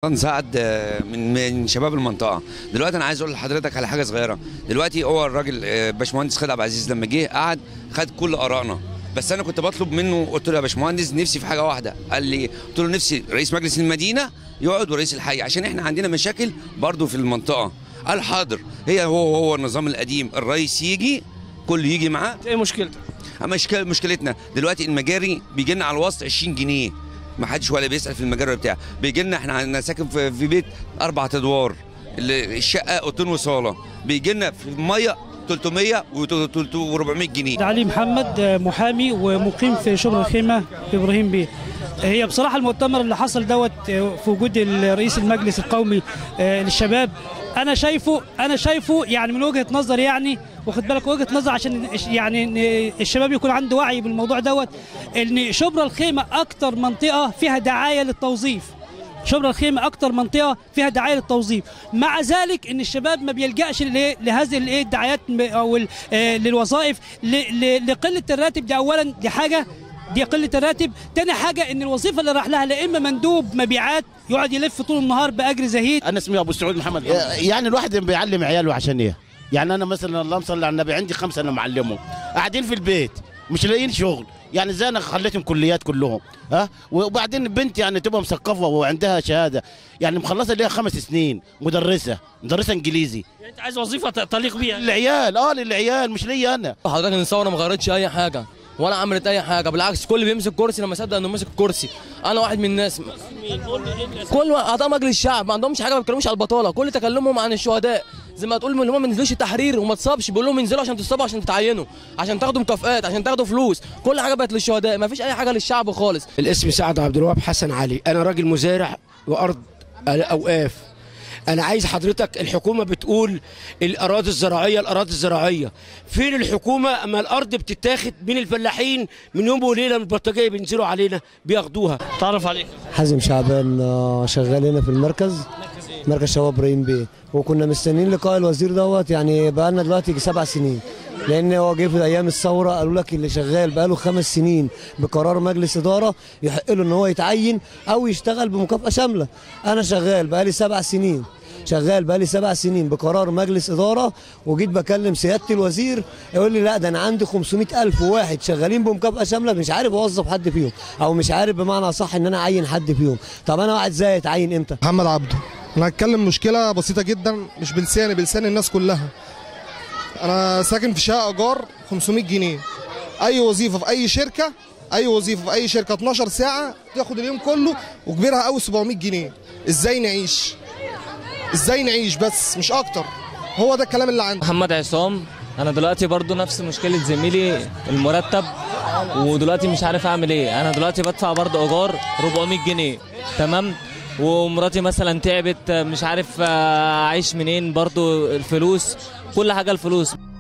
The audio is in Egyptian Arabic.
سعد آه، من من شباب المنطقه دلوقتي انا عايز اقول لحضرتك على حاجه صغيره دلوقتي هو الراجل آه، باشمهندس خالد عبد العزيز لما جه قعد خد كل ارائنا بس انا كنت بطلب منه قلت له يا باشمهندس نفسي في حاجه واحده قال لي قلت له نفسي رئيس مجلس المدينه يقعد ورئيس الحي عشان احنا عندنا مشاكل برضو في المنطقه قال حاضر هي هو هو النظام القديم الرئيس يجي كله يجي معاه ايه مشكلتك؟ اما مشكلة مشكلتنا دلوقتي المجاري بيجي لنا على الوسط 20 جنيه ما حدش ولا بيسال في المجاري ولا بتاع بيجي لنا احنا عندنا ساكن في, في بيت اربع ادوار ال- الشقه اوضتين وصاله بيجي لنا في الميه 300 و400 جنيه علي محمد آه، محامي ومقيم في شبرا الخيمة في إبراهيم بيه هي بصراحة المؤتمر اللي حصل دوت آه، في وجود رئيس المجلس القومي آه، للشباب أنا شايفه أنا شايفه يعني من وجهة نظر يعني واخد بالك وجهة نظر عشان الش- يعني إن الشباب يكون عنده وعي بالموضوع دوت إن شبرا الخيمة أكتر منطقة فيها دعاية للتوظيف شبرا الخيمة أكتر منطقة فيها دعاية للتوظيف مع ذلك إن الشباب ما بيلجأش لإيه؟ لهذه الإيه الدعايات م- أو ال- آه، للوظائف ل- ل- لقلة الراتب دي أولا دي حاجة دي قلة الراتب تاني حاجة إن الوظيفة اللي راح لها لا إما مندوب مبيعات يقعد يلف طول النهار بأجر زهيد انا اسمي ابو سعود محمد يعني الواحد بيعلم عياله عشان ايه يعني انا مثلا اللهم صل على النبي عندي خمسه انا معلمهم قاعدين في البيت مش لاقيين شغل يعني ازاي انا خليتهم كليات كلهم ها وبعدين البنت يعني تبقى مثقفه وعندها شهاده يعني مخلصه ليها خمس سنين مدرسه مدرسه انجليزي يعني انت عايز وظيفه ت- تليق بيها للعيال اه للعيال مش ليا انا حضرتك الثوره ما غيرتش اي حاجه ولا عملت اي حاجه بالعكس كل اللي بيمسك كرسي لما يصدق انه مسك الكرسي انا واحد من الناس كل اعضاء مجلس الشعب ما عندهمش حاجه ما بيتكلموش على البطاله كل تكلمهم عن الشهداء زي ما تقول ان هم ما نزلوش التحرير وما تصابش بيقول لهم انزلوا عشان تصابوا عشان تتعينوا عشان تاخدوا مكافئات عشان تاخدوا فلوس كل حاجه بقت للشهداء ما فيش اي حاجه للشعب خالص الاسم سعد عبد الوهاب حسن علي انا راجل مزارع وارض اوقاف انا عايز حضرتك الحكومه بتقول الاراضي الزراعيه الاراضي الزراعيه فين الحكومه اما الارض بتتاخد من الفلاحين من يوم وليله من البلطجيه بينزلوا علينا بياخدوها تعرف عليك حازم شعبان آه، شغال هنا في المركز مركز شباب ابراهيم بيه وكنا مستنيين لقاء الوزير دوت يعني بقى لنا دلوقتي يجي سبع سنين لان هو جه في ايام الثوره قالوا لك اللي شغال بقى له خمس سنين بقرار مجلس اداره يحق له ان هو يتعين او يشتغل بمكافاه شامله انا شغال بقى لي سبع سنين شغال بقالي سبع سنين بقرار مجلس إدارة وجيت بكلم سيادة الوزير يقول لي لا ده أنا عندي 500 ألف واحد شغالين بمكافأة شاملة مش عارف أوظف حد فيهم أو مش عارف بمعنى صح إن أنا أعين حد فيهم طب أنا واحد زي أتعين إمتى؟ محمد عبده انا هتكلم مشكله بسيطه جدا مش بلساني بلسان الناس كلها انا ساكن في شقه ايجار 500 جنيه اي وظيفه في اي شركه اي وظيفه في اي شركه 12 ساعه تاخد اليوم كله وكبيرها قوي 700 جنيه ازاي نعيش ازاي نعيش بس مش اكتر هو ده الكلام اللي عندي محمد عصام انا دلوقتي برضو نفس مشكله زميلي المرتب ودلوقتي مش عارف اعمل ايه انا دلوقتي بدفع برضو ايجار 400 جنيه تمام ومراتي مثلا تعبت مش عارف اعيش منين برضو الفلوس كل حاجه الفلوس